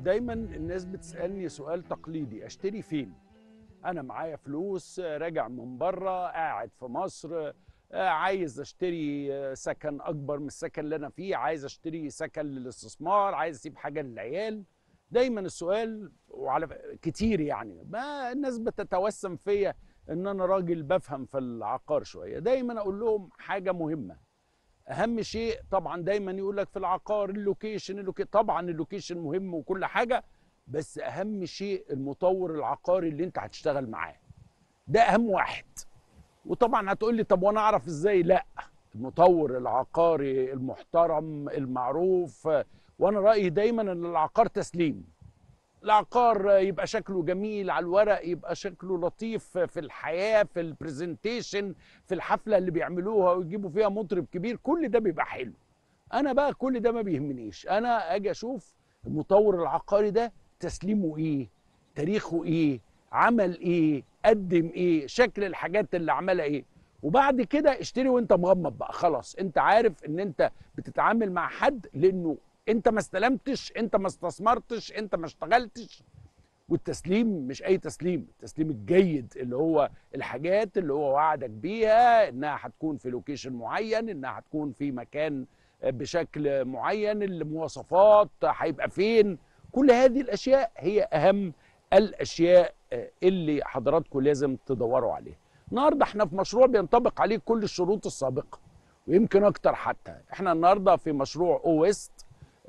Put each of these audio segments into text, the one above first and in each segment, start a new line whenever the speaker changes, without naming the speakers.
دايما الناس بتسالني سؤال تقليدي اشتري فين انا معايا فلوس راجع من بره قاعد في مصر عايز اشتري سكن اكبر من السكن اللي انا فيه عايز اشتري سكن للاستثمار عايز اسيب حاجه للعيال دايما السؤال وعلى كتير يعني ما الناس بتتوسم فيا ان انا راجل بفهم في العقار شويه دايما اقول لهم حاجه مهمه اهم شيء طبعا دايما يقول لك في العقار اللوكيشن اللوكيشن طبعا اللوكيشن مهم وكل حاجه بس اهم شيء المطور العقاري اللي انت هتشتغل معاه ده اهم واحد وطبعا هتقول لي طب وانا اعرف ازاي لا المطور العقاري المحترم المعروف وانا رايي دايما ان العقار تسليم العقار يبقى شكله جميل على الورق يبقى شكله لطيف في الحياه في البرزنتيشن في الحفله اللي بيعملوها ويجيبوا فيها مطرب كبير كل ده بيبقى حلو انا بقى كل ده ما بيهمنيش انا اجي اشوف المطور العقاري ده تسليمه ايه تاريخه ايه عمل ايه قدم ايه شكل الحاجات اللي عملها ايه وبعد كده اشتري وانت مغمض بقى خلاص انت عارف ان انت بتتعامل مع حد لانه انت ما استلمتش انت ما استثمرتش انت ما اشتغلتش والتسليم مش اي تسليم التسليم الجيد اللي هو الحاجات اللي هو وعدك بيها انها هتكون في لوكيشن معين انها هتكون في مكان بشكل معين المواصفات هيبقى فين كل هذه الاشياء هي اهم الاشياء اللي حضراتكم لازم تدوروا عليها النهارده احنا في مشروع بينطبق عليه كل الشروط السابقه ويمكن اكتر حتى احنا النهارده في مشروع او ويست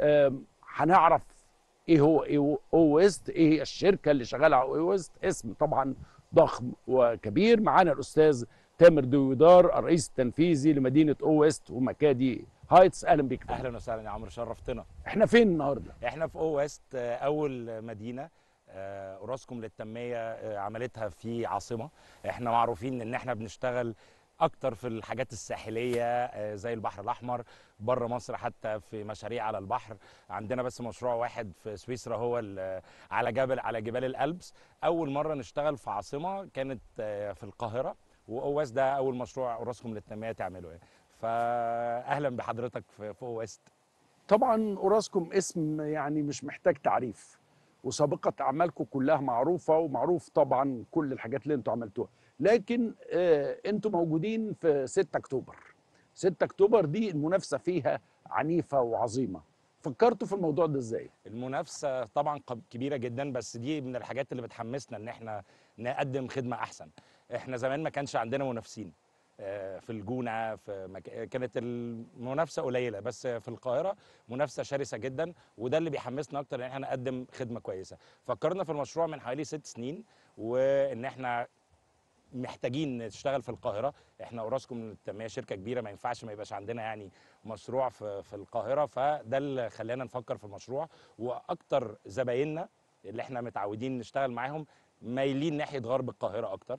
هنعرف ايه هو ايه او ويست ايه هي الشركه اللي شغاله على او ويست اسم طبعا ضخم وكبير معانا الاستاذ تامر دويدار الرئيس التنفيذي لمدينه او ويست ومكادي هايتس اهلا بيك
اهلا وسهلا يا عمرو شرفتنا
احنا فين النهارده
احنا في او ويست اول مدينه اوراسكوم للتنميه عملتها في عاصمه احنا معروفين ان احنا بنشتغل اكتر في الحاجات الساحليه زي البحر الاحمر بره مصر حتى في مشاريع على البحر عندنا بس مشروع واحد في سويسرا هو على جبل على جبال الالبس اول مره نشتغل في عاصمه كانت في القاهره واوس ده اول مشروع اوراسكوم للتنميه تعمله يعني فاهلا بحضرتك في اوست
طبعا اوراسكوم اسم يعني مش محتاج تعريف وسابقه اعمالكم كلها معروفه ومعروف طبعا كل الحاجات اللي انتوا عملتوها لكن آه انتوا موجودين في 6 اكتوبر 6 اكتوبر دي المنافسه فيها عنيفه وعظيمه فكرتوا في الموضوع ده ازاي
المنافسه طبعا كبيره جدا بس دي من الحاجات اللي بتحمسنا ان احنا نقدم خدمه احسن احنا زمان ما كانش عندنا منافسين في الجونه في مك... كانت المنافسه قليله بس في القاهره منافسه شرسه جدا وده اللي بيحمسنا اكتر ان احنا نقدم خدمه كويسه فكرنا في المشروع من حوالي ست سنين وان احنا محتاجين نشتغل في القاهره احنا اوراسكوم للتنميه شركه كبيره ما ينفعش ما يبقاش عندنا يعني مشروع في في القاهره فده اللي خلانا نفكر في المشروع واكتر زبايننا اللي احنا متعودين نشتغل معاهم مايلين ناحيه غرب القاهره اكتر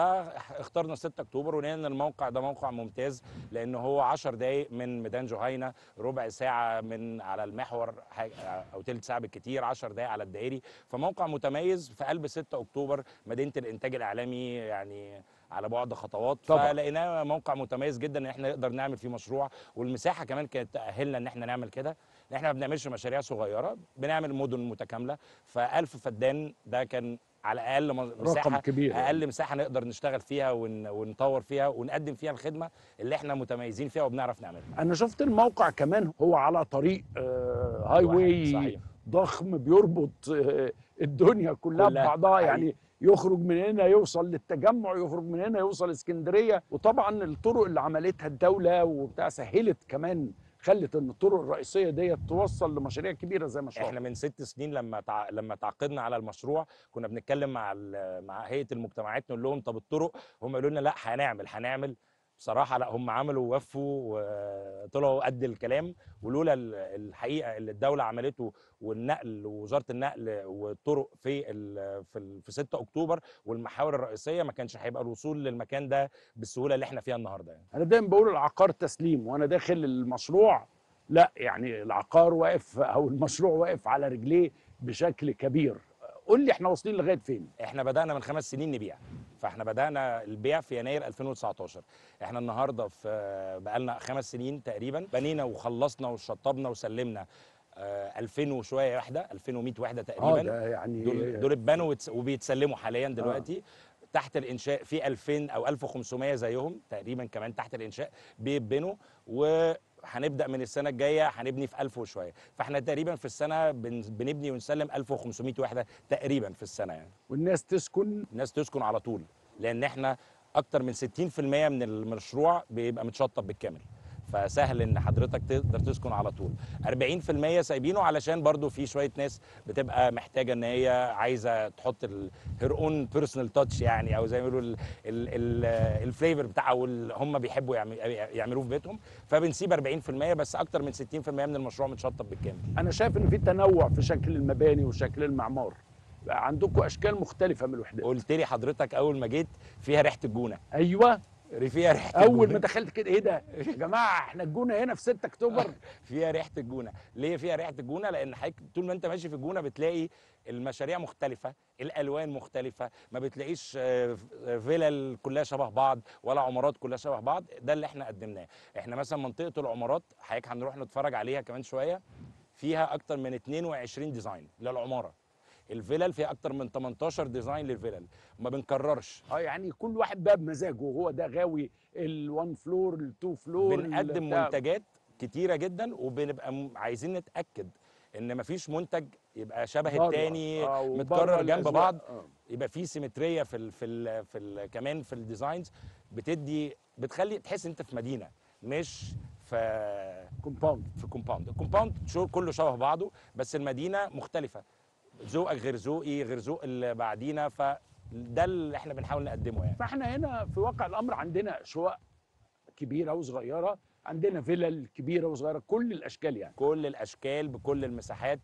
فاخترنا 6 اكتوبر ولقينا الموقع ده موقع ممتاز لان هو 10 دقائق من ميدان جهينه ربع ساعه من على المحور او ثلث ساعه بالكثير 10 دقائق على الدائري فموقع متميز في قلب 6 اكتوبر مدينه الانتاج الاعلامي يعني على بعد خطوات
طبعا.
فلقيناه موقع متميز جدا ان احنا نقدر نعمل فيه مشروع والمساحه كمان كانت تاهلنا ان احنا نعمل كده احنا ما بنعملش مشاريع صغيره بنعمل مدن متكامله ف1000 فدان ده كان على الاقل مساحه
رقم كبير
اقل يعني. مساحه نقدر نشتغل فيها ون... ونطور فيها ونقدم فيها الخدمه اللي احنا متميزين فيها وبنعرف نعملها
انا شفت الموقع كمان هو على طريق آه هاي واي ضخم بيربط آه الدنيا كلها, كلها ببعضها يعني يخرج من هنا يوصل للتجمع يخرج من هنا يوصل اسكندريه وطبعا الطرق اللي عملتها الدوله وبتاع سهلت كمان خلت ان الطرق الرئيسيه ديت توصل لمشاريع كبيره زي مشروع
احنا من ست سنين لما تع... لما تعاقدنا على المشروع كنا بنتكلم مع ال... مع هيئه المجتمعات نقول لهم طب الطرق هم يقولوا لنا لا هنعمل هنعمل بصراحه لا هم عملوا ووفوا وطلعوا قد الكلام ولولا الحقيقه اللي الدوله عملته والنقل ووزاره النقل والطرق في ال في, ال في 6 اكتوبر والمحاور الرئيسيه ما كانش هيبقى الوصول للمكان ده بالسهوله اللي احنا فيها النهارده يعني.
انا دايما بقول العقار تسليم وانا داخل المشروع لا يعني العقار واقف او المشروع واقف على رجليه بشكل كبير قول لي احنا واصلين لغايه فين
احنا بدانا من خمس سنين نبيع فاحنا بدانا البيع في يناير 2019 احنا النهارده في بقالنا خمس سنين تقريبا بنينا وخلصنا وشطبنا وسلمنا آه 2000 وشويه وحده 2100 وحده
اه
تقريبا
ده يعني
دول دول اتبنوا وتس- وبيتسلموا حاليا دلوقتي تحت الانشاء في 2000 او 1500 زيهم تقريبا كمان تحت الانشاء بيتبنوا وهنبدا من السنه الجايه هنبني في 1000 وشويه فاحنا تقريبا في السنه بن- بنبني ونسلم 1500 وحده تقريبا في السنه يعني
والناس تسكن
الناس تسكن على طول لان احنا اكتر من 60% من المشروع بيبقى متشطب بالكامل فسهل ان حضرتك تقدر تسكن على طول 40% سايبينه علشان برضو في شويه ناس بتبقى محتاجه ان هي عايزه تحط هير اون بيرسونال تاتش يعني او زي ما بيقولوا الفليفر بتاعه واللي هم بيحبوا يعمل- يعملوه في بيتهم فبنسيب 40% بس اكتر من 60% من المشروع متشطب بالكامل
انا شايف ان في تنوع في شكل المباني وشكل المعمار بقى عندكم اشكال مختلفه من الوحدات
قلت لي حضرتك اول ما جيت فيها ريحه الجونه
ايوه
فيها ريحه
اول
الجونة.
ما دخلت كده ايه ده يا جماعه احنا الجونه هنا في 6 اكتوبر
فيها ريحه الجونه ليه فيها ريحه الجونه لان حضرتك طول ما انت ماشي في الجونه بتلاقي المشاريع مختلفه الالوان مختلفه ما بتلاقيش آه، فيلل كلها شبه بعض ولا عمارات كلها شبه بعض ده اللي احنا قدمناه احنا مثلا منطقه العمارات حضرتك هنروح نتفرج عليها كمان شويه فيها اكتر من 22 ديزاين للعماره الفيلل فيها اكتر من 18 ديزاين للفيلل ما بنكررش
اه يعني كل واحد بقى بمزاجه هو ده غاوي ال1 فلور ال2 فلور
بنقدم
بتاع-
منتجات كتيره جدا وبنبقى م- عايزين نتاكد ان مفيش منتج يبقى شبه
بره.
التاني
آه، وبره
متكرر جنب
الأذواق.
بعض
آه.
يبقى في سيمتريه في ال في ال في ال كمان في الديزاينز بتدي بتخلي تحس انت في مدينه مش في
كومباوند
في كومباوند الكومباوند شو كله شبه بعضه بس المدينه مختلفه ذوقك غير ذوقي غير ذوق اللي بعدينا فده اللي احنا بنحاول نقدمه يعني
فاحنا هنا في واقع الامر عندنا شقق كبيره وصغيره عندنا فيلل كبيره وصغيره كل الاشكال يعني
كل الاشكال بكل المساحات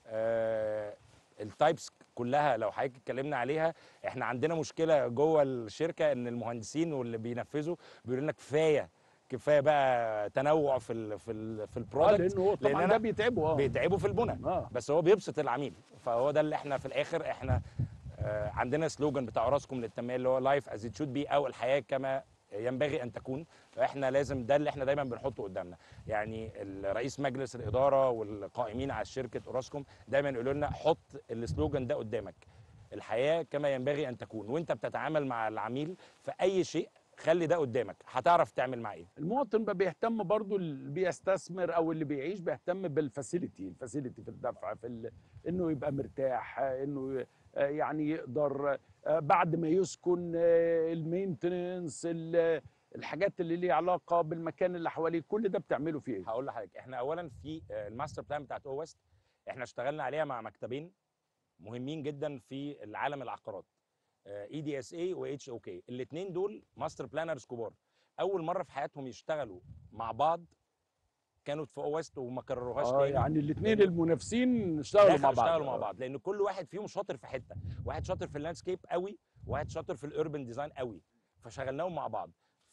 آه التايبس كلها لو حضرتك اتكلمنا عليها احنا عندنا مشكله جوه الشركه ان المهندسين واللي بينفذوا بيقولوا لنا كفايه كفايه بقى تنوع في ال في ال في
اه
البرودكت
لانه هو
لأن
طبعا
أنا
ده بيتعبوا اه
بيتعبوا في البنى
اه
بس هو بيبسط العميل فهو ده اللي احنا في الاخر احنا آه، عندنا سلوجان بتاع راسكم للتنميه اللي هو لايف از ات شود بي او الحياه كما ينبغي ان تكون فاحنا لازم ده اللي احنا دايما بنحطه قدامنا يعني رئيس مجلس الاداره والقائمين على شركه اوراسكوم دايما يقولوا لنا حط السلوجان ده قدامك الحياه كما ينبغي ان تكون وانت بتتعامل مع العميل في اي شيء خلي ده قدامك هتعرف تعمل معاه ايه
المواطن بقى بيهتم برضو اللي بيستثمر او اللي بيعيش بيهتم بالفاسيلتي الفاسيلتي في الدفع في ال... انه يبقى مرتاح آه، انه آه، يعني يقدر آه، بعد ما يسكن آه، المينتننس ال- الحاجات اللي ليها علاقه بالمكان اللي حواليه كل ده بتعمله فيه ايه
هقول لحضرتك احنا اولا في آه، الماستر بلان بتاعت او ويست احنا اشتغلنا عليها مع مكتبين مهمين جدا في العالم العقارات اي دي اس اي واتش او كي الاثنين دول ماستر بلانرز كبار اول مره في حياتهم يشتغلوا مع بعض كانوا في او ويست وما كرروهاش
اه
تاني
يعني الاثنين
لأنه
المنافسين اشتغلوا
دخلوا
مع بعض
اشتغلوا مع
آه.
بعض لان كل واحد فيهم شاطر في حته واحد شاطر في اللاندسكيب قوي وواحد شاطر في الاربن ديزاين قوي فشغلناهم مع بعض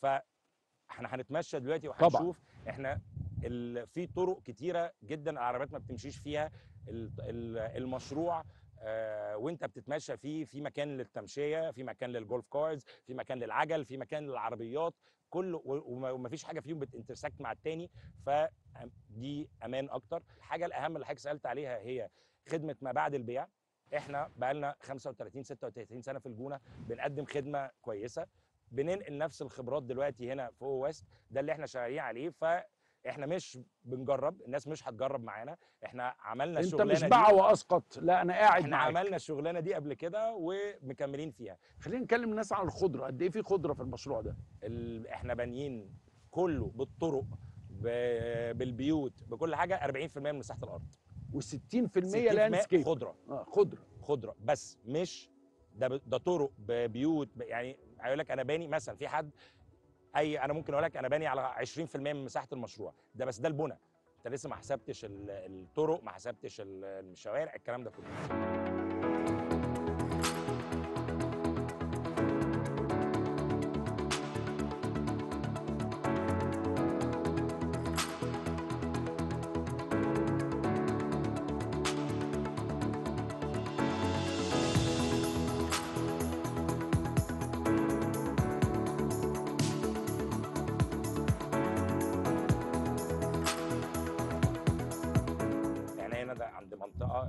فاحنا هنتمشى دلوقتي
طبعاً.
وهنشوف احنا ال... في طرق كتيره جدا العربيات ما بتمشيش فيها ال... ال... المشروع آه وانت بتتمشى فيه في مكان للتمشيه في مكان للجولف كارز في مكان للعجل في مكان للعربيات كل و- وما وما فيش حاجه فيهم بتنترسكت مع التاني فدي امان اكتر الحاجه الاهم اللي حضرتك سالت عليها هي خدمه ما بعد البيع احنا بقالنا 35 36 سنه في الجونه بنقدم خدمه كويسه بننقل نفس الخبرات دلوقتي هنا في او ويست ده اللي احنا شغالين عليه فاحنا مش بنجرب الناس مش هتجرب معانا احنا عملنا
انت
الشغلانه
مش
دي
باع واسقط لا انا قاعد
احنا
معاك
عملنا الشغلانه دي قبل كده ومكملين فيها
خلينا نكلم الناس عن الخضره قد ايه في خضره في المشروع ده
ال... احنا بانيين كله بالطرق ب... بالبيوت بكل حاجه 40% من مساحه الارض
و60%
60%
لاندسكيب
خضره
اه خضره
خضره بس مش ده ب- ده طرق ببيوت ب- يعني هيقول لك انا باني مثلا في حد اي انا ممكن اقول لك انا باني على 20% من مساحه المشروع ده بس ده البنى انت لسه ما حسبتش ال- الطرق ما حسبتش ال- الشوارع الكلام ده كله يعني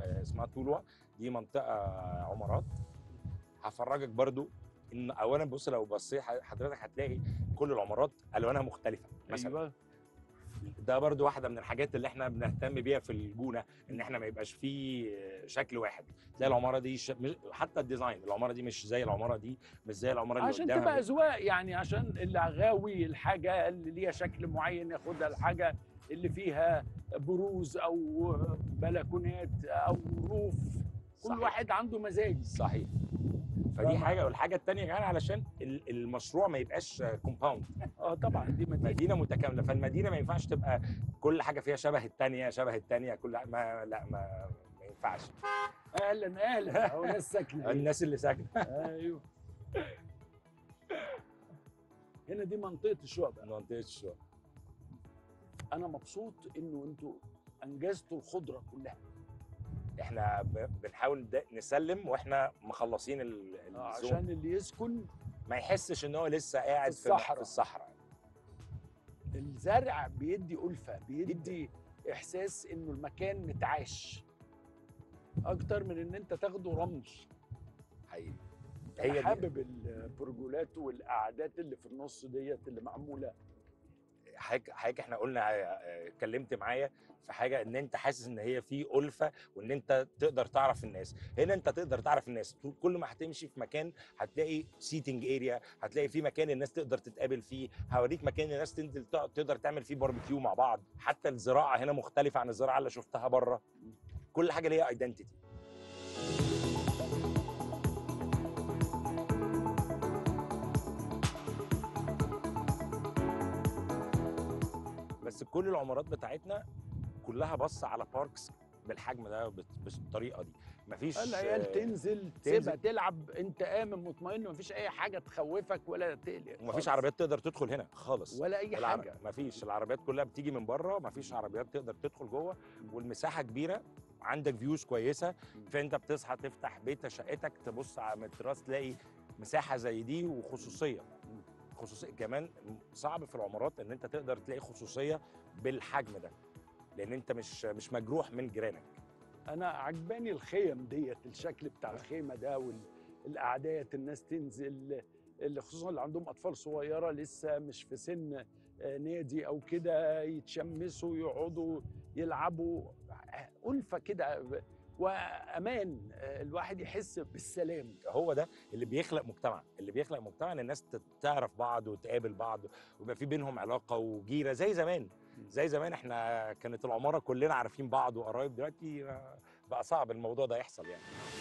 آه، اسمها طولوة دي منطقه عمارات هفرجك برضو ان اولا بص لو بصيت حضرتك هتلاقي كل العمارات الوانها مختلفه مثلا
ايوه
ده برضو واحده من الحاجات اللي احنا بنهتم بيها في الجونه ان احنا ما يبقاش فيه شكل واحد تلاقي العماره دي ش... مش- حتى الديزاين العماره دي مش زي العماره دي مش زي العماره اللي
عشان
قدامها
تبقى اذواق يعني عشان اللي غاوي الحاجه اللي ليها شكل معين ياخدها الحاجه اللي فيها بروز او بلكونات او روف كل
صحيح.
واحد عنده مزاج
صحيح فدي
فاهم.
حاجه والحاجه الثانيه كمان علشان ال- المشروع ما يبقاش كومباوند
اه طبعا دي مدينه
مدينه متكامله فالمدينه ما ينفعش تبقى كل حاجه فيها شبه الثانيه شبه الثانيه كل ما لا ما ما ينفعش
اهلا اهلا هو ناس ساكنه هنا.
الناس اللي ساكنه
ايوه هنا دي منطقه الشقق بقى
منطقه الشغل
انا مبسوط انه انتوا انجزتوا الخضره كلها
احنا ب- بنحاول ده- نسلم واحنا مخلصين ال-
آه،
الزون
عشان اللي يسكن
ما يحسش ان هو لسه قاعد في
الصحراء.
في الصحراء
الزرع بيدي ألفة بيدي إحساس إنه المكان متعاش أكتر من إن أنت تاخده رمل
حقيقي
هي
هي دي
حابب البرجولات والقعدات اللي في النص ديت اللي معمولة
حضرتك حضرتك احنا قلنا آه، اتكلمت معايا في حاجه ان انت حاسس ان هي في الفه وان انت تقدر تعرف الناس هنا انت تقدر تعرف الناس طول- كل ما هتمشي في مكان هتلاقي سيتنج اريا هتلاقي في مكان الناس تقدر تتقابل فيه هوريك مكان الناس تنزل تق- تقدر تعمل فيه باربيكيو مع بعض حتى الزراعه هنا مختلفه عن الزراعه اللي شفتها بره كل حاجه ليها ايدنتيتي بس كل العمارات بتاعتنا كلها بص على باركس بالحجم ده بت- بالطريقه دي مفيش
العيال
آه،
تنزل تسيبها تلعب أنت آمن مطمئن مفيش أي حاجة تخوفك ولا تقلق
ومفيش
خالص.
عربيات تقدر تدخل هنا خالص
ولا أي
العر-
حاجة
مفيش العربيات كلها بتيجي من بره مفيش عربيات تقدر تدخل جوه والمساحه كبيره عندك فيوز كويسه فانت بتصحى تفتح بيت شقتك تبص على التراس تلاقي مساحه زي دي وخصوصيه خصوصيه كمان صعب في العمارات ان انت تقدر تلاقي خصوصيه بالحجم ده لان انت مش مش مجروح من جيرانك
انا عجباني الخيم ديت الشكل بتاع الخيمه ده والقعدات الناس تنزل اللي خصوصا اللي عندهم اطفال صغيره لسه مش في سن آه، نادي او كده يتشمسوا يقعدوا يلعبوا ألفة كده وامان آه، الواحد يحس بالسلام
هو ده اللي بيخلق مجتمع اللي بيخلق مجتمع ان الناس تت- تعرف بعض وتقابل بعض ويبقى في بينهم علاقه وجيره زي زمان زي زمان احنا كانت العماره كلنا عارفين بعض وقرايب دلوقتي آه، بقى صعب الموضوع ده يحصل يعني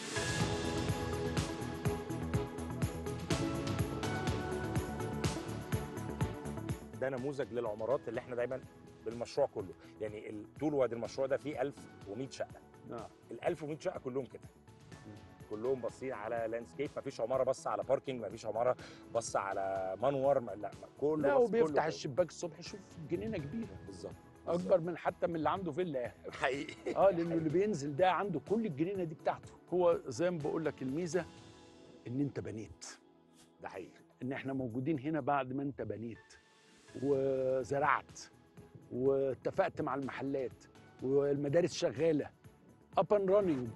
ده نموذج للعمارات اللي احنا دايما بالمشروع كله يعني ال- طول وادي المشروع ده فيه 1100 شقه
آه.
ال 1100 شقه كلهم كده كلهم باصين على لاندسكيب مفيش عماره بص على باركينج مفيش عماره بص على منور ما- لا كله
لا
بص-
وبيفتح
كله
الشباك الصبح يشوف جنينه كبيره
بالظبط
اكبر من حتى من اللي عنده فيلا يعني.
حقيقي
اه لانه اللي بينزل ده عنده كل الجنينه دي بتاعته هو زي ما بقول لك الميزه ان انت بنيت
ده حقيقي
ان احنا موجودين هنا بعد ما انت بنيت وزرعت واتفقت مع المحلات والمدارس شغاله اب اند راننج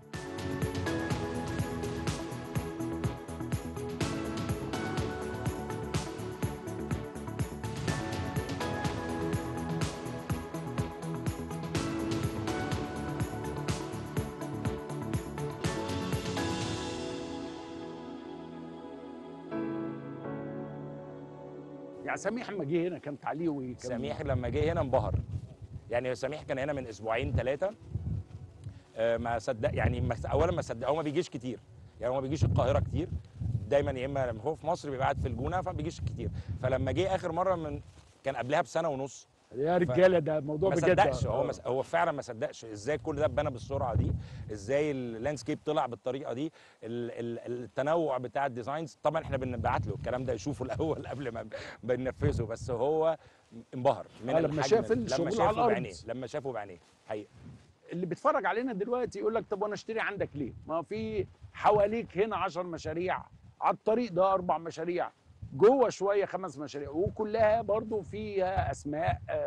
يعني سميح لما جه هنا كان تعليقه ايه؟ كان-
سميح لما جه هنا انبهر يعني سميح كان هنا من اسبوعين ثلاثه ما صدق يعني ما اولا ما صدق هو ما بيجيش كتير يعني هو ما بيجيش القاهره كتير دايما يا اما لما هو في مصر بيبقى قاعد في الجونه فما بيجيش كتير فلما جه اخر مره من كان قبلها بسنه ونص
يا رجاله ده موضوع
ما
بجد
صدقش هو
آه.
مس... هو فعلا ما صدقش ازاي كل ده اتبنى بالسرعه دي ازاي اللاندسكيب طلع بالطريقه دي ال... ال... التنوع بتاع الديزاينز طبعا احنا بنبعت له الكلام ده يشوفه الاول قبل ما بننفذه بس هو انبهر من
آه، لما
الحجم
شاف
لما
الشغل على
شافه
الأرض.
بعينيه لما شافه بعينيه حقيقي
اللي بيتفرج علينا دلوقتي يقول لك طب وانا اشتري عندك ليه؟ ما في حواليك هنا 10 مشاريع على الطريق ده اربع مشاريع جوه شويه خمس مشاريع وكلها برضو فيها اسماء آه،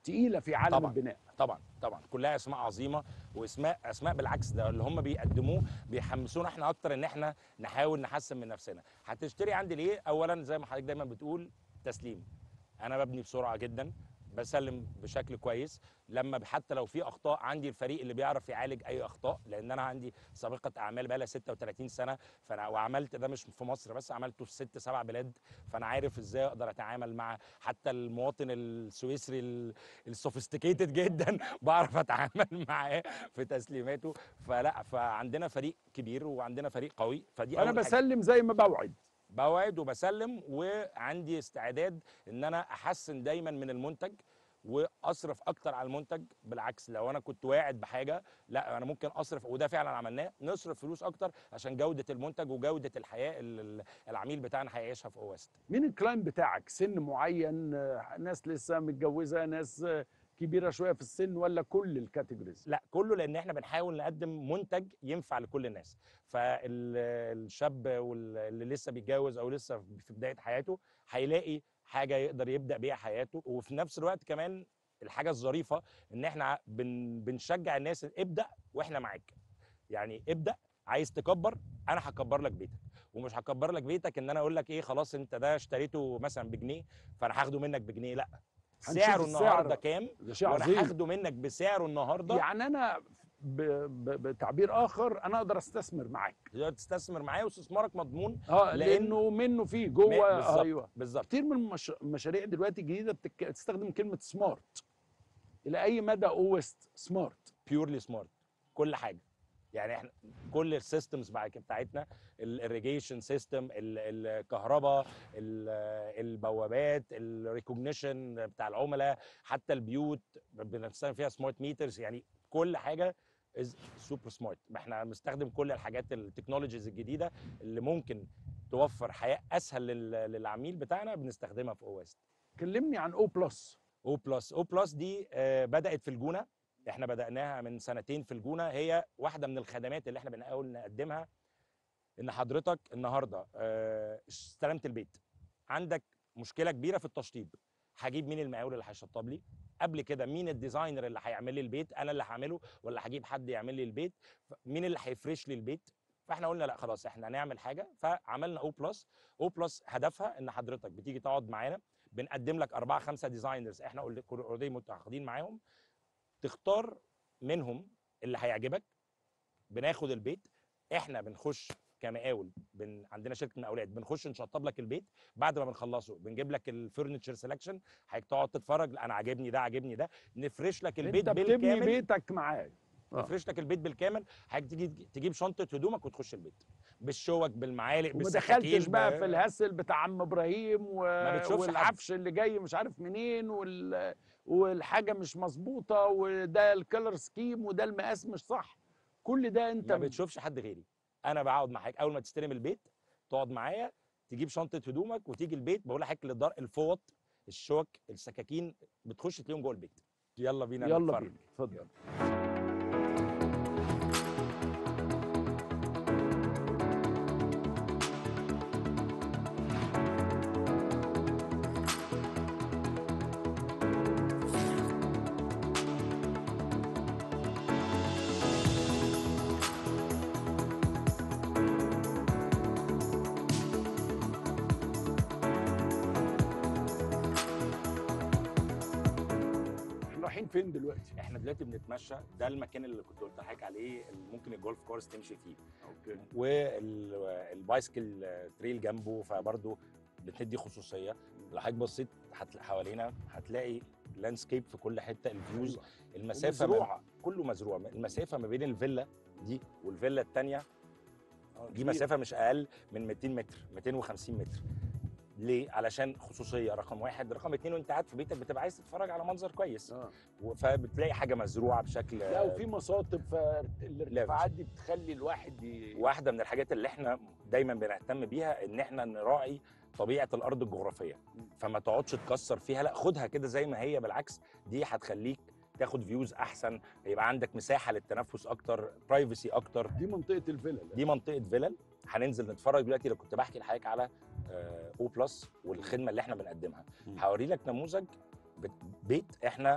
تقيله في عالم
طبعاً.
البناء
طبعا طبعا كلها اسماء عظيمه واسماء اسماء بالعكس ده اللي هم بيقدموه بيحمسونا احنا اكتر ان احنا نحاول نحسن من نفسنا هتشتري عندي ليه اولا زي ما حضرتك دايما بتقول تسليم انا ببني بسرعه جدا بسلم بشكل كويس لما حتى لو في اخطاء عندي الفريق اللي بيعرف يعالج اي اخطاء لان انا عندي سابقه اعمال بقى لها 36 سنه فانا وعملت ده مش في مصر بس عملته في ست سبع بلاد فانا عارف ازاي اقدر اتعامل مع حتى المواطن السويسري السوفيستيكيتد جدا بعرف اتعامل معاه في تسليماته فلا فعندنا فريق كبير وعندنا فريق قوي فدي
انا
أول حاجة.
بسلم زي ما بوعد
بوعد وبسلم وعندي استعداد ان انا احسن دايما من المنتج واصرف اكتر على المنتج بالعكس لو انا كنت واعد بحاجه لا انا ممكن اصرف وده فعلا عملناه نصرف فلوس اكتر عشان جوده المنتج وجوده الحياه اللي العميل بتاعنا هيعيشها في اوست
مين الكلاينت بتاعك سن معين آه، ناس لسه متجوزه ناس آه، كبيره شويه في السن ولا كل الكاتيجوريز
لا كله لان احنا بنحاول نقدم منتج ينفع لكل الناس فالشاب واللي لسه بيتجوز او لسه في بدايه حياته هيلاقي حاجه يقدر يبدا بيها حياته وفي نفس الوقت كمان الحاجه الظريفه ان احنا بن بنشجع الناس ابدا واحنا معاك يعني ابدا عايز تكبر انا هكبر لك بيتك ومش هكبر لك بيتك ان انا اقول لك ايه خلاص انت ده اشتريته مثلا بجنيه فانا هاخده منك بجنيه لا
هنشوف
سعره
السعر.
النهارده كام
ده شيء
وانا
عظيم
هاخده منك بسعره النهارده
يعني انا ب... ب... بتعبير اخر انا اقدر استثمر معاك
تقدر تستثمر معايا واستثمارك مضمون
اه
لأن-
لانه منه فيه جوه
بالظبط.
ايوه
بالظبط
كتير من المش... المشاريع دلوقتي الجديده بتك... بتستخدم كلمه سمارت الى اي مدى اوست سمارت
بيورلي سمارت كل حاجه يعني احنا كل السيستمز بتاعتنا الاريجيشن سيستم الكهرباء ال- البوابات الريكوجنيشن بتاع العملاء حتى البيوت بنستخدم فيها سمارت ميترز يعني كل حاجه از سوبر سمارت احنا بنستخدم كل الحاجات التكنولوجيز الجديده اللي ممكن توفر حياه اسهل لل- للعميل بتاعنا بنستخدمها في او اس
كلمني عن او بلس
او بلس او بلس دي آه، بدات في الجونه احنا بداناها من سنتين في الجونه هي واحده من الخدمات اللي احنا بنحاول نقدمها ان حضرتك النهارده آه، استلمت البيت عندك مشكله كبيره في التشطيب هجيب مين المقاول اللي هيشطب لي قبل كده مين الديزاينر اللي هيعمل لي البيت انا اللي هعمله ولا هجيب حد يعمل لي البيت ف- مين اللي هيفرش لي البيت فاحنا قلنا لا خلاص احنا هنعمل حاجه فعملنا او بلس او بلس هدفها ان حضرتك بتيجي تقعد معانا بنقدم لك اربعه خمسه ديزاينرز احنا اوريدي متعاقدين معاهم تختار منهم اللي هيعجبك بناخد البيت احنا بنخش كمقاول بن... عندنا شركه مقاولات بنخش نشطب لك البيت بعد ما بنخلصه بنجيب لك الفرنتشر سelection حضرتك تقعد تتفرج لا انا عاجبني ده عاجبني ده نفرش لك البيت
انت بتبني
بالكامل
بيتك معاك آه.
نفرش لك البيت بالكامل حضرتك تيجي تجيب شنطه هدومك وتخش البيت بالشوك بالمعالق
وما
بالسكاكين
دخلتش بقى
ب-
في الهسل بتاع عم ابراهيم و...
ما بتشوفش حد.
والعفش اللي جاي مش عارف منين وال... والحاجه مش مظبوطه وده الكلر سكيم وده المقاس مش صح كل ده انت
ما بتشوفش حد غيري انا بقعد معاك اول ما تستلم البيت تقعد معايا تجيب شنطه هدومك وتيجي البيت بقول لحضرتك للدار الفوط الشوك السكاكين بتخش تلاقيهم جوه البيت يلا بينا
يلا
نتفرج.
بينا اتفضل احنا رايحين فين دلوقتي؟
احنا دلوقتي بنتمشى ده المكان اللي كنت قلت لحضرتك عليه اللي ممكن الجولف كورس تمشي فيه
اوكي
والبايسكل تريل جنبه فبرضه بتدي خصوصيه لو حضرتك بصيت هتلاقي حوالينا هتلاقي لاندسكيب في كل حته الفيوز المسافه ما-
مزروعة.
كله مزروع المسافه ما بين الفيلا دي والفيلا الثانيه
آه،
دي
كبير.
مسافه مش اقل من 200 متر 250 متر ليه علشان خصوصيه رقم واحد رقم اتنين وانت قاعد في بيتك بتبقى عايز تتفرج على منظر كويس
اه
و- فبتلاقي حاجه مزروعه بشكل
لا وفي مصاطب فالارتفاعات دي بتخلي الواحد ي...
واحده من الحاجات اللي احنا دايما بنهتم بيها ان احنا نراعي طبيعه الارض الجغرافيه فما تقعدش تكسر فيها لا خدها كده زي ما هي بالعكس دي هتخليك تاخد فيوز احسن يبقى عندك مساحه للتنفس اكتر برايفسي اكتر
دي منطقه الفيلا
دي منطقه فيلل هننزل نتفرج دلوقتي لو كنت بحكي لحضرتك على او بلس والخدمه اللي احنا بنقدمها
مم.
هوري لك نموذج بت- بيت احنا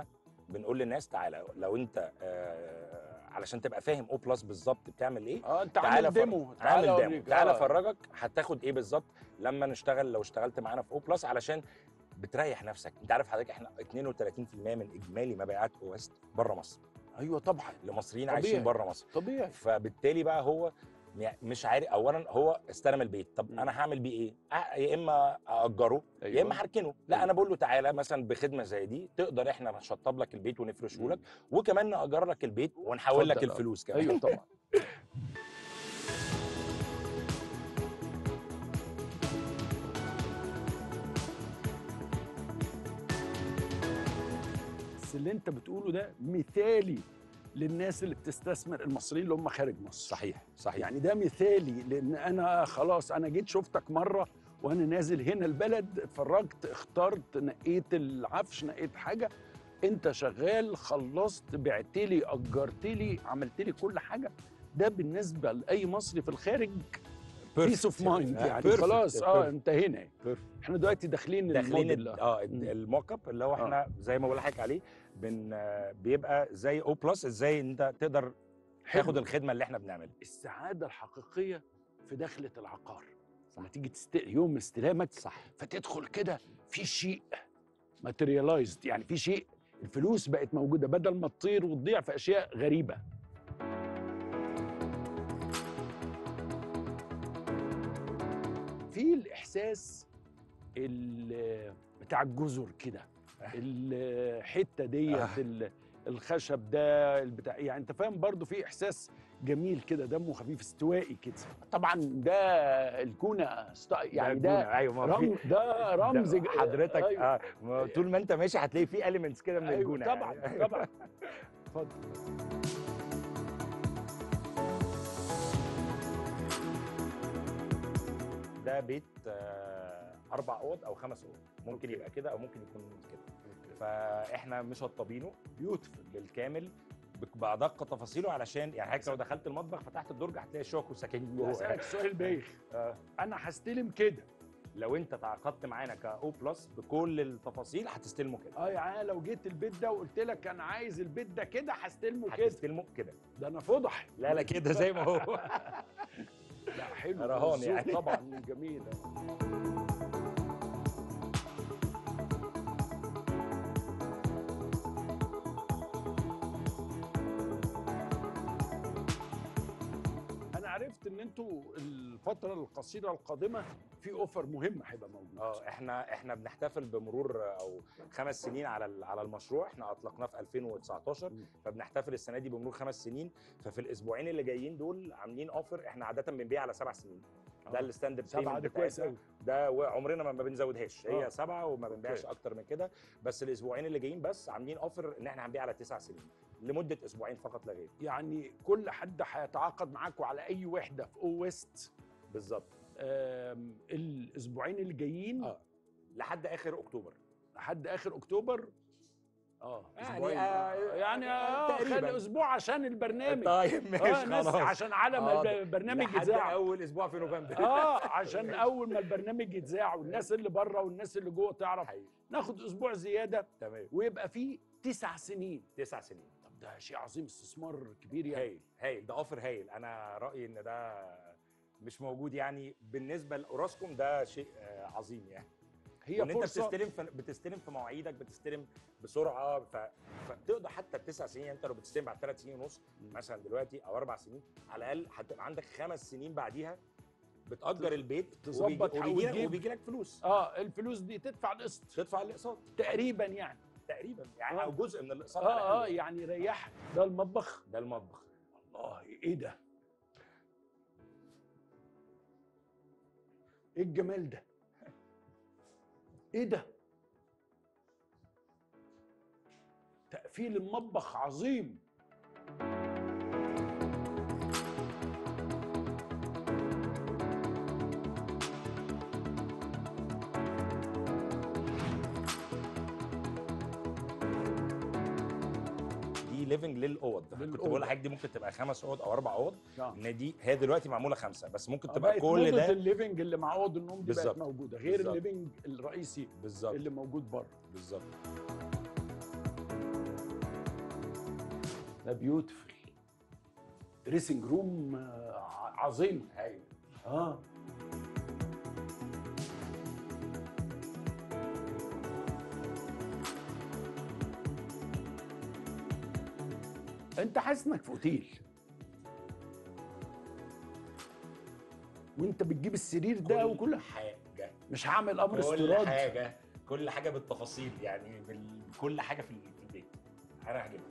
بنقول للناس تعالى لو انت آه علشان تبقى فاهم او بلس بالظبط بتعمل ايه
اه انت
تعالى
عامل
فر-
ديمو
عامل ديمو
أوريك.
تعالى
آه.
افرجك هتاخد ايه بالظبط لما نشتغل لو اشتغلت معانا في او بلس علشان بتريح نفسك انت عارف حضرتك احنا 32% من اجمالي مبيعات او ويست بره مصر
ايوه طبعا
لمصريين
طبيعي.
عايشين بره مصر
طبيعي
فبالتالي بقى هو م- مش عارف اولا هو استلم البيت طب
مم.
انا هعمل بيه ايه أ- يا اما اجره يا
أيوة.
اما هركنه لا
أيوة.
انا بقول له تعالى مثلا بخدمه زي دي تقدر احنا نشطب لك البيت ونفرشه
مم.
لك وكمان ناجر لك البيت ونحول لك
اتفضل.
الفلوس كمان
ايوه طبعا بس اللي انت بتقوله ده مثالي للناس اللي بتستثمر المصريين اللي هم خارج مصر
صحيح صحيح
يعني ده مثالي لان انا خلاص انا جيت شفتك مره وانا نازل هنا البلد اتفرجت اخترت نقيت العفش نقيت حاجه انت شغال خلصت بعت لي اجرت لي عملت لي كل حاجه ده بالنسبه لاي مصري في الخارج بيس اوف مايند
آه،
يعني
perfect،
خلاص اه
perfect.
انتهينا
Perfect.
احنا دلوقتي داخلين
داخلين
الموديل
ال-
ده.
اه
مم.
الموك اب اللي هو احنا زي ما بقول لحضرتك عليه بن آه، بيبقى زي او بلس ازاي انت تقدر
حلو.
تاخد الخدمه اللي احنا بنعملها
السعاده الحقيقيه في دخله العقار لما تيجي تست... يوم استلامك
صح
فتدخل كده في شيء ماتيريالايزد يعني في شيء الفلوس بقت موجوده بدل ما تطير وتضيع في اشياء غريبه في الاحساس ال- بتاع الجزر كده الحته ديت ال- الخشب ده البتاع يعني انت فاهم برضو في احساس جميل كده دمه خفيف استوائي كده طبعا ده الكونه ستا- يعني ده
الجونة، ايوه ما في-
رمز ده رمز
ده حضرتك
أيوة.
اه ما طول ما انت ماشي هتلاقي في اليمنتس كده من
أيوة
الجونه
طبعا
يعني.
طبعا اتفضل
ده بيت آه، اربع اوض او خمس اوض ممكن
أوكي.
يبقى كده او ممكن يكون كده فاحنا مشطبينه
بيوتفل
بالكامل بك- بادق تفاصيله علشان يعني حضرتك لو دخلت المطبخ فتحت الدرج هتلاقي شوك وسكاكين جوه
اسالك سؤال بايخ
آه.
انا هستلم كده
لو انت تعاقدت معانا كاو بلس بكل التفاصيل هتستلمه كده
اه يعني أنا لو جيت البيت ده وقلت لك انا عايز البيت ده كده هستلمه كده
هتستلمه كده
ده انا فضح
لا لا كده زي ما هو
لا حلو
رهان
الذوق
يعني.
طبعا جميل انا عرفت ان انتوا الفتره القصيره القادمه في اوفر مهم هيبقى موجود
اه احنا احنا بنحتفل بمرور او خمس سنين على ال- على المشروع احنا اطلقناه في 2019
مم.
فبنحتفل السنه دي بمرور خمس سنين ففي الاسبوعين اللي جايين دول عاملين اوفر احنا عاده بنبيع على سبع سنين
آه.
ده الستاندرد
سبعه
payment
ده كويس
بتاعتنا.
قوي
ده وعمرنا ما ما بنزودهاش
آه.
هي سبعه وما بنبيعش
أوكي.
اكتر من كده بس الاسبوعين اللي جايين بس عاملين اوفر ان احنا هنبيع على تسع سنين لمده اسبوعين فقط لا غير
يعني كل حد هيتعاقد معاكم على اي وحده في او ويست
بالظبط
آم، الاسبوعين اللي جايين
اه لحد اخر اكتوبر
لحد اخر اكتوبر اه
يعني،
اسبوعين
آه،
آه يعني اه
تقريباً.
خلي اسبوع عشان البرنامج
طيب
اه
ماشي
ناس
خلاص
عشان على ما
حاضر.
البرنامج
لحد
يتذاع
اول اسبوع في نوفمبر
اه عشان اول ما البرنامج يتذاع والناس اللي بره والناس اللي جوه تعرف
حقيقي.
ناخد اسبوع زياده
تمام
ويبقى فيه تسع سنين
تسع سنين
طب ده شيء عظيم استثمار كبير يعني
هايل هايل ده اوفر هايل انا رايي ان ده مش موجود يعني بالنسبه لاوراسكوم ده شيء آه، عظيم يعني
هي
وان انت
فرصه
بتستلم في بتستلم في مواعيدك بتستلم بسرعه ف... فتقدر حتى التسع سنين يعني انت لو بتستلم بعد ثلاث سنين ونص مثلا دلوقتي او اربع سنين على الاقل هتبقى عندك خمس سنين بعديها بتأجر البيت
تظبط
وبيجي لك
وتجيب.
وبيجي لك فلوس
اه الفلوس دي تدفع القسط
تدفع الاقساط
تقريبا يعني
تقريبا يعني
آه.
او جزء من الاقساط على
اه اه
الأقل.
يعني ريحك ده المطبخ
ده المطبخ
الله ايه ده ايه الجمال ده ايه ده تقفيل المطبخ عظيم
دي ليفنج للاوض كنت
للأوض.
بقول لحضرتك دي ممكن تبقى خمس اوض او اربع اوض
آه.
ان دي هي دلوقتي معموله خمسه بس ممكن
آه،
تبقى
بقت
كل
موضة
ده
الليفنج اللي مع اوض النوم دي بقت
بالظبط.
موجوده غير
بالظبط.
الليفنج الرئيسي
بالظبط
اللي موجود بره
بالظبط
ده بيوتيفل دريسنج روم عظيم
ايوه
اه انت حاسس انك في اوتيل وانت بتجيب السرير ده وكل
حاجه
مش هعمل امر
كل
استيراد
حاجه كل حاجه بالتفاصيل يعني بال- كل حاجه في ال- في البيت انا هجيبها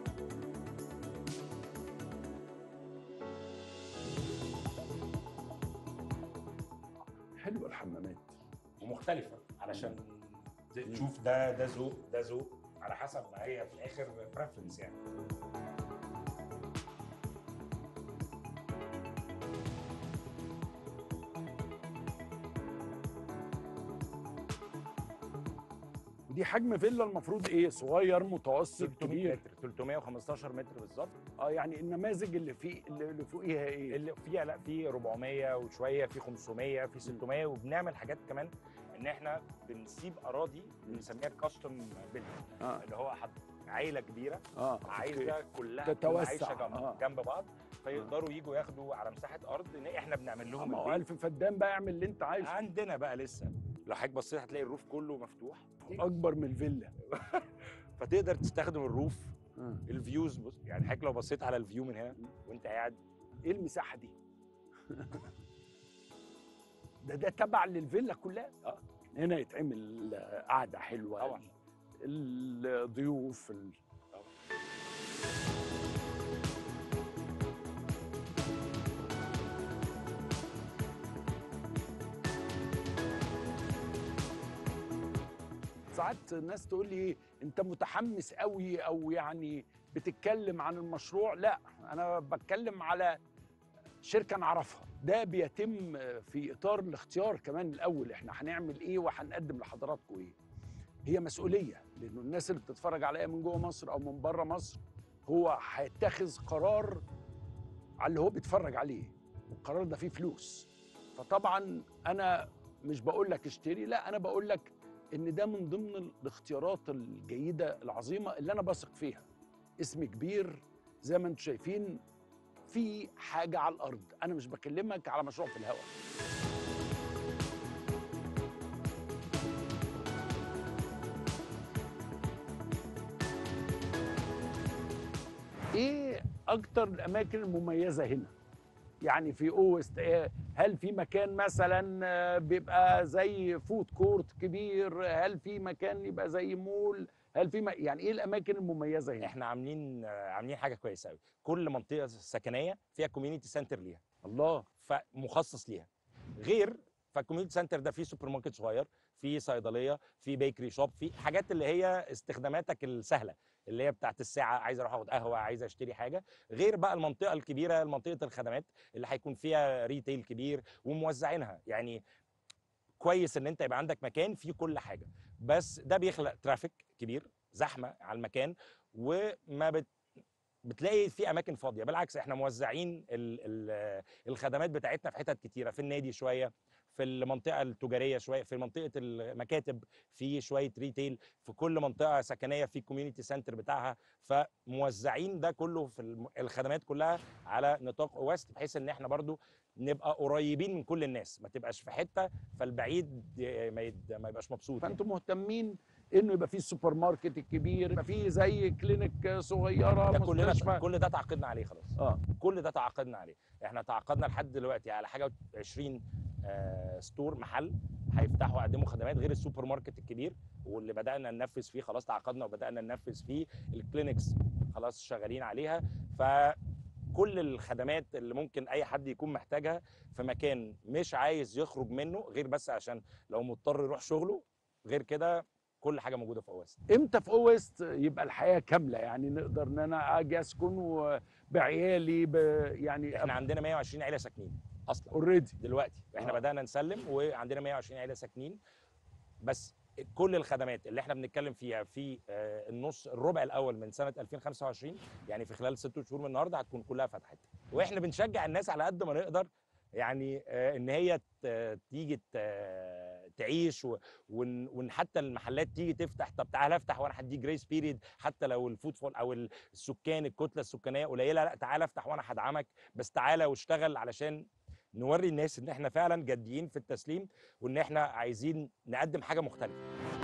حلوه الحمامات
ومختلفه علشان تشوف ده ده ذوق ده ذوق على حسب ما هي في الاخر بريفرنس يعني
دي حجم فيلا المفروض ايه صغير متوسط
300
كبير
متر 315 متر بالظبط
اه يعني النماذج اللي في اللي فوقيها ايه
اللي فيها لا في 400 وشويه في 500 في 600 وبنعمل حاجات كمان ان احنا بنسيب اراضي بنسميها كاستم بيلدينج
اه
اللي هو حد عيله كبيره
اه أوكي.
عايزه كلها تكون
تتوسع،
عايشه جنب,
آه.
جنب بعض فيقدروا يجوا ياخدوا على مساحه ارض ان احنا بنعمل لهم
ما هو
البيت.
الف فدان بقى اعمل اللي انت عايزه
عندنا بقى لسه لو حضرتك بصيت هتلاقي الروف كله مفتوح
اكبر من الفيلا
فتقدر تستخدم الروف
آه.
الفيوز بص يعني حضرتك لو بصيت على الفيو من هنا وانت قاعد
ايه المساحه دي ده ده تبع للفيلا كلها
آه.
هنا يتعمل آه، قعده حلوه
طبعا.
الضيوف ال... ساعات الناس تقول لي انت متحمس قوي او يعني بتتكلم عن المشروع لا انا بتكلم على شركه نعرفها ده بيتم في اطار الاختيار كمان الاول احنا هنعمل ايه وهنقدم لحضراتكم ايه هي مسؤوليه لانه الناس اللي بتتفرج عليا من جوه مصر او من بره مصر هو هيتخذ قرار على اللي هو بيتفرج عليه والقرار ده فيه فلوس فطبعا انا مش بقول لك اشتري لا انا بقول لك ان ده من ضمن الاختيارات الجيده العظيمه اللي انا بثق فيها اسم كبير زي ما انتم شايفين في حاجه على الارض انا مش بكلمك على مشروع في الهواء ايه اكتر الاماكن المميزه هنا يعني في اوست إيه هل في مكان مثلا آه، بيبقى زي فود كورت كبير هل في مكان يبقى زي مول هل في م... يعني ايه الاماكن المميزه هنا
احنا عاملين آه، عاملين حاجه كويسه قوي كل منطقه سكنيه فيها كوميونتي سنتر ليها
الله
فمخصص ليها غير فالكوميونتي سنتر ده فيه سوبر ماركت صغير فيه صيدليه فيه بيكري شوب فيه حاجات اللي هي استخداماتك السهله اللي هي بتاعت الساعه عايز اروح اخد قهوه عايز اشتري حاجه غير بقى المنطقه الكبيره منطقه الخدمات اللي هيكون فيها ريتيل كبير وموزعينها يعني كويس ان انت يبقى عندك مكان فيه كل حاجه بس ده بيخلق ترافيك كبير زحمه على المكان وما بت بتلاقي في اماكن فاضيه بالعكس احنا موزعين ال ال الخدمات بتاعتنا في حتت كتيره في النادي شويه في المنطقه التجاريه شويه في منطقه المكاتب في شويه ريتيل في كل منطقه سكنيه في كوميونتي سنتر بتاعها فموزعين ده كله في الم- الخدمات كلها على نطاق ويست بحيث ان احنا برضو نبقى قريبين من كل الناس ما تبقاش في حته فالبعيد ي- ما, يد... ما يبقاش مبسوط يعني.
فانتم مهتمين انه يبقى فيه السوبر ماركت الكبير يبقى فيه زي كلينيك صغيره
ده كلنا
مستشفى
كل ده تعاقدنا عليه خلاص
اه
كل ده تعاقدنا عليه احنا تعاقدنا لحد دلوقتي على حاجه 20 آه، ستور محل هيفتحوا يقدموا خدمات غير السوبر ماركت الكبير واللي بدانا ننفذ فيه خلاص تعاقدنا وبدانا ننفذ فيه الكلينكس خلاص شغالين عليها فكل الخدمات اللي ممكن اي حد يكون محتاجها في مكان مش عايز يخرج منه غير بس عشان لو مضطر يروح شغله غير كده كل حاجه موجوده في اوست
امتى في اوست يبقى الحياه كامله يعني نقدر ان انا اجي اسكن و- بعيالي ب... يعني
احنا عندنا 120 عيله ساكنين اصلا
اوريدي
دلوقتي احنا
آه.
بدانا نسلم وعندنا 120 عيله ساكنين بس كل الخدمات اللي احنا بنتكلم فيها في آه، النص الربع الاول من سنه 2025 يعني في خلال ست شهور من النهارده هتكون كلها فتحت واحنا بنشجع الناس على قد ما نقدر يعني آه، ان هي ت- تيجي ت- تعيش و- وان وان حتى المحلات تيجي تفتح طب تعالى افتح وانا هديك جريس بيريد حتى لو الفود فول او السكان الكتله السكانيه قليله لا تعالى افتح وانا هدعمك بس تعالى واشتغل علشان نوري الناس ان احنا فعلا جادين في التسليم وان احنا عايزين نقدم حاجه مختلفه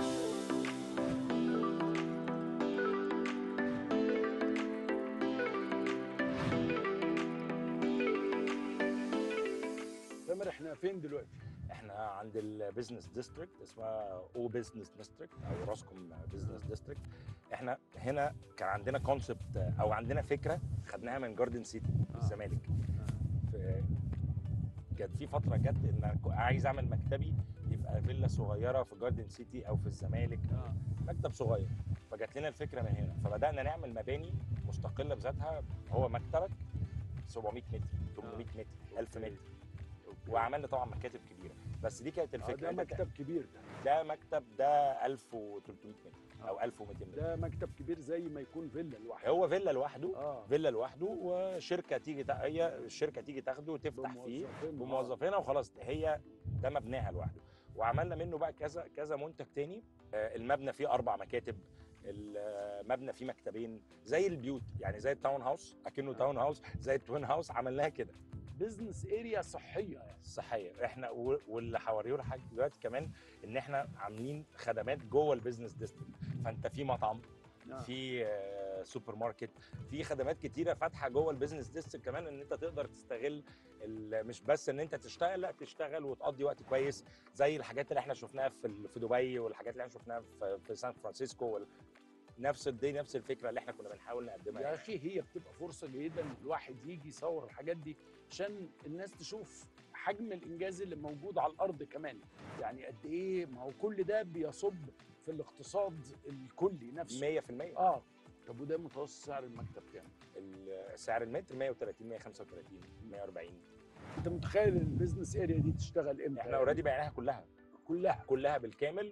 تامر احنا فين دلوقتي؟
احنا عند البيزنس ديستريكت اسمها او بيزنس ديستريكت او راسكم بيزنس ديستريكت احنا هنا كان عندنا كونسبت او عندنا فكره خدناها من جاردن سيتي في
آه.
الزمالك في كانت في فتره جت ان أنا كو- عايز اعمل مكتبي يبقى فيلا صغيره في جاردن سيتي او في الزمالك
اه
مكتب صغير فجات لنا الفكره من هنا فبدانا نعمل مباني مستقله بذاتها هو مكتبك 700 متر 800 متر 1000 متر وعملنا طبعا مكاتب كبيره بس دي كانت
الفكره
الفكره
ده
إن
مكتب كبير ده
ده مكتب ده 1300 متر او 1200 متر
ده مكتب كبير زي ما يكون فيلا لوحده
هو فيلا لوحده
اه
فيلا لوحده وشركه تيجي تا... هي الشركه تيجي تاخده وتفتح فيه
بموظفين. آه.
بموظفينها وخلاص هي ده مبناها لوحده وعملنا منه بقى كذا كذا منتج تاني آه، المبنى فيه اربع مكاتب المبنى فيه مكتبين زي البيوت يعني زي التاون هاوس اكنه
آه.
تاون هاوس زي التوين هاوس عملناها كده
بزنس اريا صحيه يعني
صحيه احنا و- واللي هوريه لحضرتك دلوقتي كمان ان احنا عاملين خدمات جوه البيزنس ديستريكت فانت في مطعم
آه.
في آه، سوبر ماركت في خدمات كتيره فاتحه جوه البيزنس ديستريكت كمان ان انت تقدر تستغل ال- مش بس ان انت تشتغل لا تشتغل وتقضي وقت كويس زي الحاجات اللي احنا شفناها في ال- في دبي والحاجات اللي احنا شفناها في في سان فرانسيسكو وال- نفس دي نفس الفكره اللي احنا كنا بنحاول نقدمها
يا
هنا.
اخي هي بتبقى فرصه جيده ان الواحد يجي يصور الحاجات دي عشان الناس تشوف حجم الانجاز اللي موجود على الارض كمان يعني قد ايه ما هو كل ده بيصب في الاقتصاد الكلي نفسه
100%
اه طب وده متوسط سعر المكتب كام؟
ال- سعر المتر 130 135 140
انت متخيل البيزنس اريا دي تشتغل امتى؟
احنا اوريدي بعناها كلها
كلها
كلها بالكامل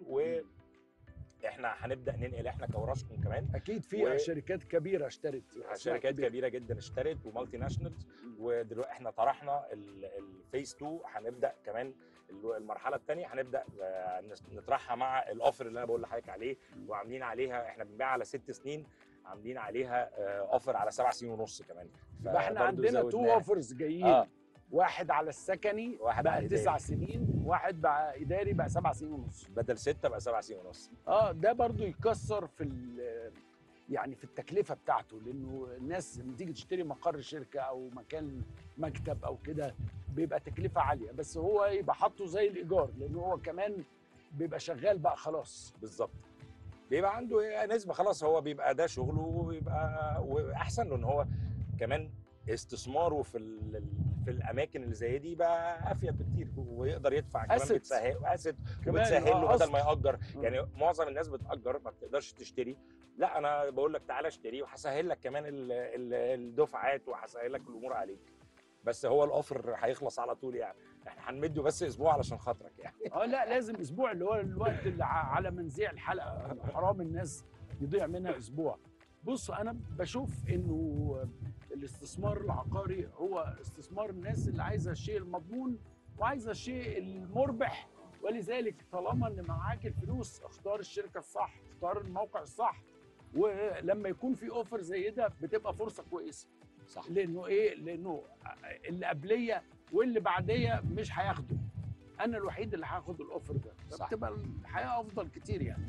واحنا هنبدا ننقل احنا كوراسكم كمان
اكيد في
و-
شركات كبيره اشترت أسماء
شركات
كبيرة.
كبيره جدا اشترت ومالتي ناشونالز ودلوقتي احنا طرحنا الفيس 2 هنبدا كمان ال- المرحله الثانيه هنبدا آه، نس- نطرحها مع الاوفر اللي انا بقول لحضرتك عليه وعاملين عليها احنا بنبيع على ست سنين عاملين عليها اوفر على سبع سنين ونص كمان
يبقى احنا
فبرضه
عندنا تو
زودناها.
اوفرز جايين
اه
واحد على السكني
واحد
بقى
على
تسع
الإداري.
سنين واحد بقى اداري بقى سبع سنين ونص
بدل ستة بقى سبع سنين ونص
اه ده برضو يكسر في ال- يعني في التكلفه بتاعته لانه الناس لما تيجي تشتري مقر شركه او مكان مكتب او كده بيبقى تكلفه عاليه بس هو يبقى حاطه زي الايجار لانه هو كمان بيبقى شغال بقى خلاص
بالظبط بيبقى عنده نسبه خلاص هو بيبقى ده شغله ويبقى واحسن له ان هو كمان استثماره في ال- في الاماكن اللي زي دي بقى افيد بكتير ويقدر يدفع كمان
Assets.
بتسهل اسيت
كمان
وبتسهل له
آه،
بدل
أصل.
ما ياجر
مم.
يعني معظم الناس بتاجر ما بتقدرش تشتري لا انا بقول لك تعالى اشتري وهسهل لك كمان ال- ال- الدفعات وهسهل لك الامور عليك بس هو الاوفر هيخلص على طول يعني احنا هنمده بس اسبوع علشان خاطرك يعني
اه لا لازم اسبوع اللي هو الوقت اللي ع- على منزيع الحلقه حرام الناس يضيع منها اسبوع بص انا بشوف انه الاستثمار العقاري هو استثمار الناس اللي عايزه الشيء المضمون وعايزه الشيء المربح ولذلك طالما ان معاك الفلوس اختار الشركه الصح اختار الموقع الصح ولما يكون في اوفر زي ده بتبقى فرصه كويسه
صح
لانه ايه لانه اللي قبليه واللي بعديه مش هياخده انا الوحيد اللي هاخد الاوفر ده
صح.
فبتبقى الحياه افضل كتير يعني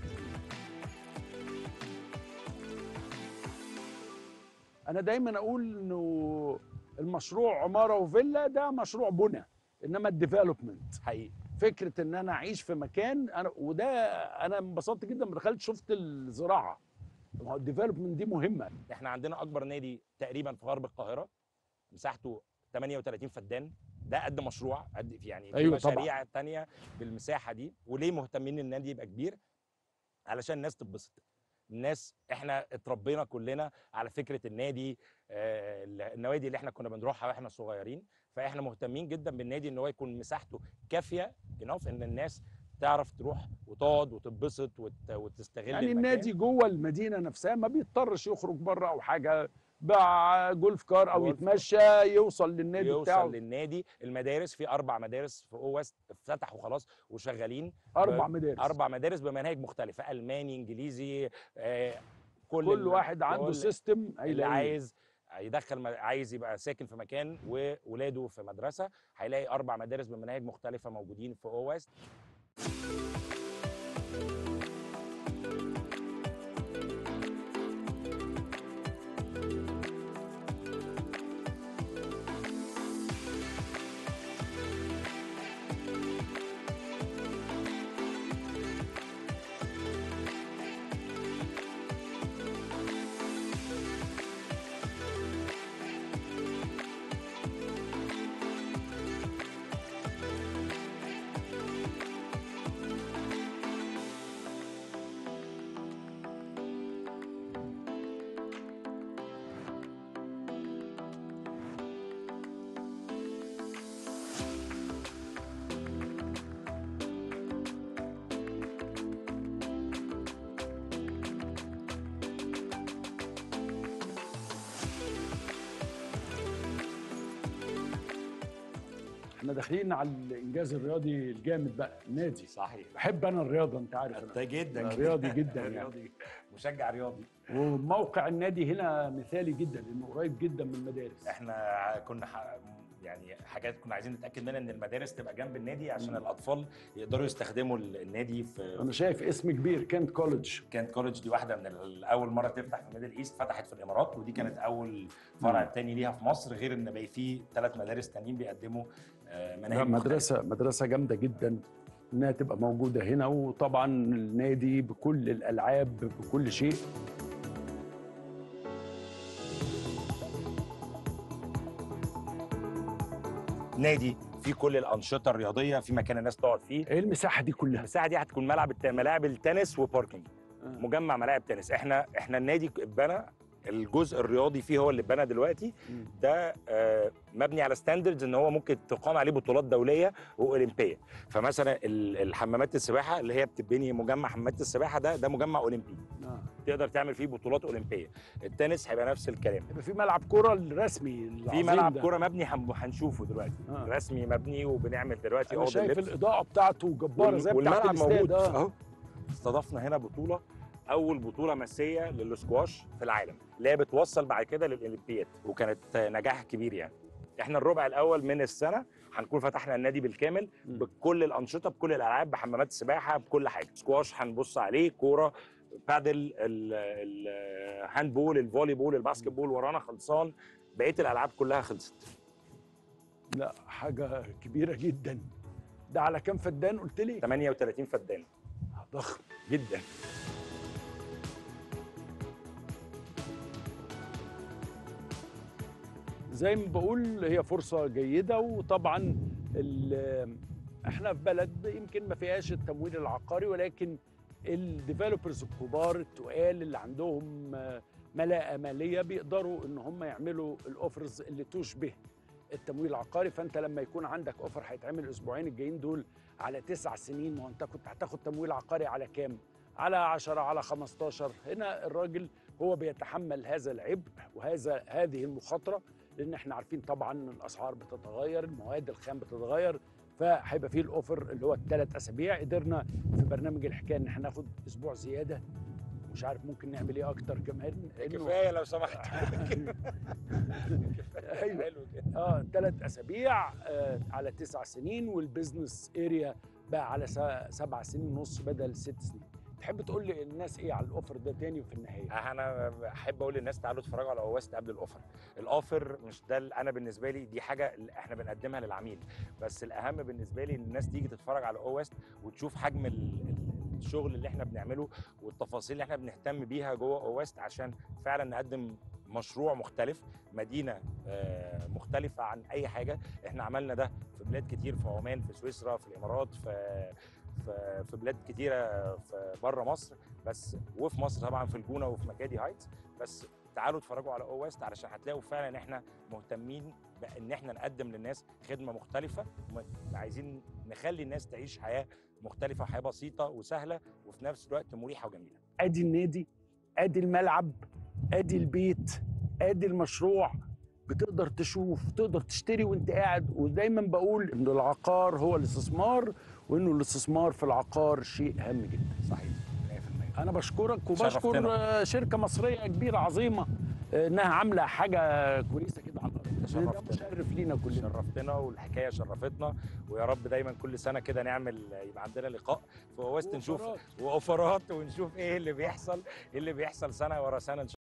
انا دايما اقول انه المشروع عماره وفيلا ده مشروع بنى انما الديفلوبمنت
حقيقي
فكره ان انا اعيش في مكان انا وده انا انبسطت جدا لما دخلت شفت الزراعه ما هو الديفلوبمنت دي مهمه
احنا عندنا اكبر نادي تقريبا في غرب القاهره مساحته 38 فدان ده قد مشروع قد يعني في
أيوة طبعاً.
مشاريع تانية بالمساحه دي وليه مهتمين ان النادي يبقى كبير علشان الناس تتبسط الناس احنا اتربينا كلنا على فكره النادي آه، النوادي اللي احنا كنا بنروحها واحنا صغيرين فاحنا مهتمين جدا بالنادي ان هو يكون مساحته كافيه enough ان الناس تعرف تروح وتقعد وتتبسط وت- وتستغل
يعني
المكان.
النادي جوه المدينه نفسها ما بيضطرش يخرج بره او حاجه باع جولف كار او
جولف.
يتمشى يوصل للنادي بتاعه
يوصل للنادي المدارس في اربع مدارس في او ويست افتتحوا خلاص وشغالين
اربع
ب-
مدارس
اربع مدارس بمناهج مختلفه الماني انجليزي آه كل
كل
ال-
واحد عنده
كل
سيستم
اللي
هيلاقيه
عايز يدخل م- عايز يبقى ساكن في مكان وولاده في مدرسه هيلاقي اربع مدارس بمناهج مختلفه موجودين في او ويست
احنا داخلين على الانجاز الرياضي الجامد بقى النادي
صحيح
بحب انا الرياضه انت عارف
انت
أنا.
جدا
أنا رياضي جدا يعني.
رياضي مشجع رياضي
وموقع النادي هنا مثالي جدا لانه قريب جدا من المدارس
احنا كنا ح... يعني حاجات كنا عايزين نتاكد منها ان المدارس تبقى جنب النادي عشان
مم.
الاطفال يقدروا يستخدموا ال- النادي في
انا شايف اسم كبير كانت كولج
كانت كولج دي واحده من ال- اول مره تفتح في ميدل ايست فتحت في الامارات ودي كانت اول فرع
مم.
تاني ليها في مصر غير ان بقى في ثلاث مدارس تانيين بيقدموا آه، مناهج
لا،
مختلفة.
مدرسه مدرسه جامده جدا انها تبقى موجوده هنا وطبعا النادي بكل الالعاب بكل شيء
نادي في كل الانشطه الرياضيه في مكان الناس تقعد فيه
ايه المساحه دي كلها
المساحه دي هتكون ملعب الت... ملاعب التنس وباركينج مجمع ملاعب تنس احنا احنا النادي اتبنى الجزء الرياضي فيه هو اللي اتبنى دلوقتي
مم.
ده آه، مبني على ستاندردز ان هو ممكن تقام عليه بطولات دوليه واولمبيه فمثلا ال- الحمامات السباحه اللي هي بتبني مجمع حمامات السباحه ده ده مجمع اولمبي
آه.
تقدر تعمل فيه بطولات اولمبيه التنس هيبقى نفس الكلام
يبقى في ملعب كوره الرسمي
في
العظيم
ملعب
ده.
كوره مبني هن- هنشوفه دلوقتي
آه.
رسمي مبني وبنعمل دلوقتي
انا
أوض
شايف
اللبس.
الاضاءه بتاعته جباره زي بتاعت
والملعب
الاستاد
موجود
آه.
اهو استضفنا هنا بطوله اول بطوله مسيه للسكواش في العالم اللي هي بتوصل بعد كده للاولمبياد وكانت نجاح كبير يعني احنا الربع الاول من السنه هنكون فتحنا النادي بالكامل
مم.
بكل الانشطه بكل الالعاب بحمامات السباحه بكل حاجه سكواش هنبص عليه كوره بادل الهاند بول الفولي بول الباسكت بول ورانا خلصان بقيه الالعاب كلها خلصت
لا حاجه كبيره جدا ده على كام فدان قلت لي
38 فدان
ضخم
جدا
زي ما بقول هي فرصة جيدة وطبعا ال- احنا في بلد يمكن ما فيهاش التمويل العقاري ولكن الديفلوبرز الكبار التقال اللي عندهم آه، ملاءة مالية بيقدروا ان هم يعملوا الاوفرز اللي تشبه التمويل العقاري فانت لما يكون عندك اوفر هيتعمل الاسبوعين الجايين دول على تسع سنين ما هو انت كنت هتاخد تمويل عقاري على كام؟ على 10 على 15 هنا الراجل هو بيتحمل هذا العبء وهذا هذه المخاطره لان احنا عارفين طبعا ان الاسعار بتتغير المواد الخام بتتغير فهيبقى فيه الاوفر اللي هو الثلاث اسابيع قدرنا في برنامج الحكايه ان احنا ناخد اسبوع زياده مش عارف ممكن نعمل ايه اكتر كمان إنه-
كفايه لو سمحت
أيوة.
حلو كده
اه ثلاث اسابيع آه على تسع سنين والبزنس اريا بقى على س- سبع سنين ونص بدل ست سنين تحب تقول للناس ايه على الاوفر ده تاني في النهايه
انا احب اقول للناس تعالوا اتفرجوا على اوست قبل الاوفر الاوفر مش ده اللي انا بالنسبه لي دي حاجه اللي احنا بنقدمها للعميل بس الاهم بالنسبه لي ان الناس تيجي تتفرج على اوست وتشوف حجم ال- ال- الشغل اللي احنا بنعمله والتفاصيل اللي احنا بنهتم بيها جوه اوست عشان فعلا نقدم مشروع مختلف مدينه آه، مختلفه عن اي حاجه احنا عملنا ده في بلاد كتير في عمان في سويسرا في الامارات في في في بلاد كتيره في بره مصر بس وفي مصر طبعا في الجونه وفي مكادي هايتس بس تعالوا اتفرجوا على او ويست علشان هتلاقوا فعلا ان احنا مهتمين بان احنا نقدم للناس خدمه مختلفه م- عايزين نخلي الناس تعيش حياه مختلفه حياه بسيطه وسهله وفي نفس الوقت مريحه وجميله
ادي النادي ادي الملعب ادي البيت ادي المشروع بتقدر تشوف تقدر تشتري وانت قاعد ودايما بقول ان العقار هو الاستثمار وانه الاستثمار في العقار شيء هام جدا
صحيح 100%
انا بشكرك وبشكر
شرفتنا.
آه، شركه مصريه كبيره عظيمه آه، انها عامله حاجه كويسه كده على الارض ده
شرفتنا.
مشرف لينا كلنا
شرفتنا والحكايه شرفتنا ويا رب دايما كل سنه كده نعمل يبقى عندنا لقاء في وسط نشوف
وأوفرات.
واوفرات ونشوف ايه اللي بيحصل ايه اللي بيحصل سنه ورا سنه ان شاء